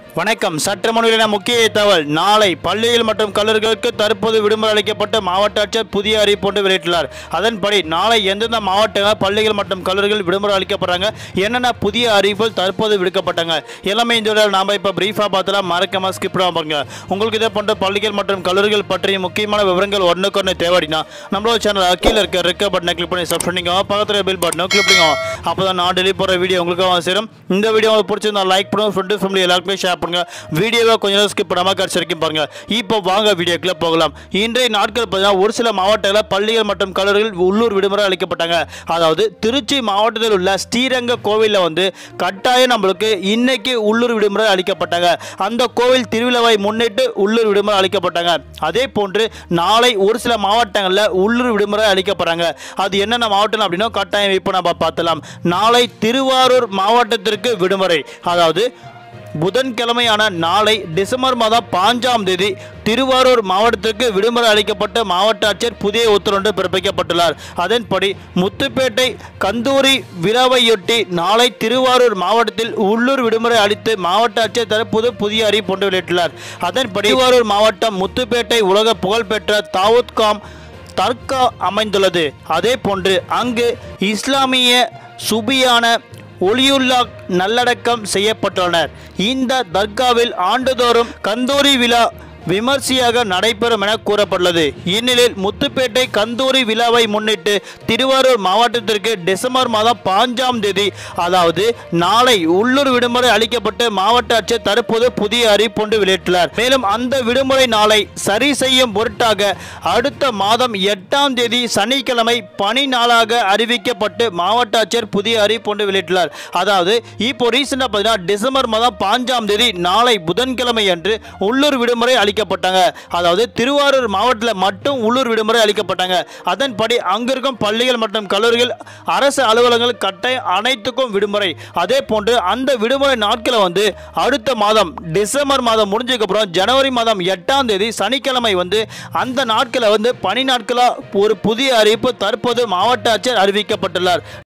வணக்கம் சற்று முன்னிலான முக்கிய தகவல் நாளை பள்ளிகள் மற்றும் கல்லூரிகளுக்கு தற்போது விடுமுறை அளிக்கப்பட்ட மாவட்ட ஆட்சியர் புதிய அறிவிப்பு ஒன்று வெளியிட்டுள்ளார் அதன்படி நாளை எந்தெந்த மாவட்டங்கள் பள்ளிகள் மற்றும் கல்லூரிகள் விடுமுறை அளிக்கப்படுறாங்க என்னென்ன புதிய அறிவிப்புகள் தற்போது விடுக்கப்பட்டாங்க எல்லாமே இந்த வீடியோவில் நாம இப்போ பிரீஃபாக பார்த்தலாம் மறக்காம ஸ்கிப் பண்ணாம பாருங்க உங்களுக்கு இதே போன்ற பள்ளிகள் மற்றும் கல்லூரிகள் பற்றிய முக்கியமான விவரங்கள் ஒன்றுக்கு தேவைன்னா நம்மளோட சேனல் கீழே இருக்க ரெக்க பட்டனை கிளிக் பண்ணி சப்ஸ்கிரைப் பண்ணிக்கோங்க பக்கத்தில் பில் பட்டனை கிளிக் பண்ணிக்கோங்க அப்போ தான் நான் டெலிவரி போகிற வீடியோ உங்களுக்கு சேரும் இந்த வீடியோ உங்களுக்கு பிடிச்சிருந்தா லைக் பண்ணுங்க ஃப்ரெண்டு ஃபேமிலி எல்லாருக்குமே ஷேர் பண்ணுங்க வீடியோவை கொஞ்சம் நேரம் ஸ்கிப் பண்ணாமல் கடைசி வரைக்கும் பாருங்க இப்போ வாங்க வீடியோக்குள்ள போகலாம் இன்றைய நாட்கள் பார்த்தீங்கன்னா ஒரு சில மாவட்டங்களில் பள்ளிகள் மற்றும் கல்லூரிகள் உள்ளூர் விடுமுறை அளிக்கப்பட்டாங்க அதாவது திருச்சி மாவட்டத்தில் உள்ள ஸ்ரீரங்க கோவிலில் வந்து கட்டாயம் நம்மளுக்கு இன்னைக்கு உள்ளூர் விடுமுறை அளிக்கப்பட்டாங்க அந்த கோவில் திருவிழாவை முன்னிட்டு உள்ளூர் விடுமுறை அளிக்கப்பட்டாங்க அதே போன்று நாளை ஒரு சில மாவட்டங்களில் உள்ளூர் விடுமுறை அளிக்கப்படுறாங்க அது என்னென்ன மாவட்டம் அப்படின்னா கட்டாயம் இப்போ நம்ம பார்த்தலாம் நாளை திருவாரூர் மாவட்டத்திற்கு விடுமுறை அதாவது புதன்கிழமையான நாளை டிசம்பர் மாதம் பாஞ்சாம் தேதி திருவாரூர் மாவட்டத்திற்கு விடுமுறை அளிக்கப்பட்ட மாவட்ட ஆட்சியர் புதிய உத்தரவு பிறப்பிக்கப்பட்டுள்ளார் அதன்படி முத்துப்பேட்டை கந்தூரி விழாவையொட்டி நாளை திருவாரூர் மாவட்டத்தில் உள்ளூர் விடுமுறை அளித்து மாவட்ட ஆட்சியர் தற்போது புதிய அறிவிப்பு ஒன்று வெளியிட்டுள்ளார் அதன்படி திருவாரூர் மாவட்டம் முத்துப்பேட்டை உலக புகழ்பெற்ற தாவூத் காம் தர்கா அமைந்துள்ளது அதே போன்று அங்கு இஸ்லாமிய சுபியான ஒளியுல்லா நல்லடக்கம் செய்யப்பட்டுள்ளனர் இந்த தர்காவில் ஆண்டுதோறும் கந்தூரி விழா விமர்சையாக நடைபெறும் என கூறப்பட்டுள்ளது இந்நிலையில் முத்துப்பேட்டை கந்தூரி விழாவை முன்னிட்டு திருவாரூர் மாவட்டத்திற்கு டிசம்பர் மாதம் பாஞ்சாம் தேதி அதாவது நாளை உள்ளூர் விடுமுறை அளிக்கப்பட்டு மாவட்ட ஆட்சியர் தற்போது புதிய அறிவிப்பு ஒன்று வெளியிட்டுள்ளார் மேலும் அந்த விடுமுறை நாளை சரி செய்யும் பொருட்டாக அடுத்த மாதம் எட்டாம் தேதி சனிக்கிழமை பணி நாளாக அறிவிக்கப்பட்டு மாவட்ட ஆட்சியர் புதிய அறிவிப்பு ஒன்று வெளியிட்டுள்ளார் அதாவது இப்போ ரீசெண்டாக பார்த்தீங்கன்னா டிசம்பர் மாதம் பாஞ்சாம் தேதி நாளை புதன்கிழமை அன்று உள்ளூர் விடுமுறை அளிக்கப்பட்டாங்க அதாவது திருவாரூர் மாவட்டத்தில் மட்டும் உள்ளூர் விடுமுறை அளிக்கப்பட்டாங்க அதன்படி அங்கிருக்கும் பள்ளிகள் மற்றும் கல்லூரிகள் அரசு அலுவலகங்கள் கட்டாயம் அனைத்துக்கும் விடுமுறை அதே போன்று அந்த விடுமுறை நாட்களை வந்து அடுத்த மாதம் டிசம்பர் மாதம் முடிஞ்சதுக்கப்புறம் ஜனவரி மாதம் எட்டாம் தேதி சனிக்கிழமை வந்து அந்த நாட்களை வந்து பணி நாட்களாக ஒரு புதிய அறிவிப்பு தற்போது மாவட்ட ஆட்சியர் அறிவிக்கப்பட்டுள்ளார்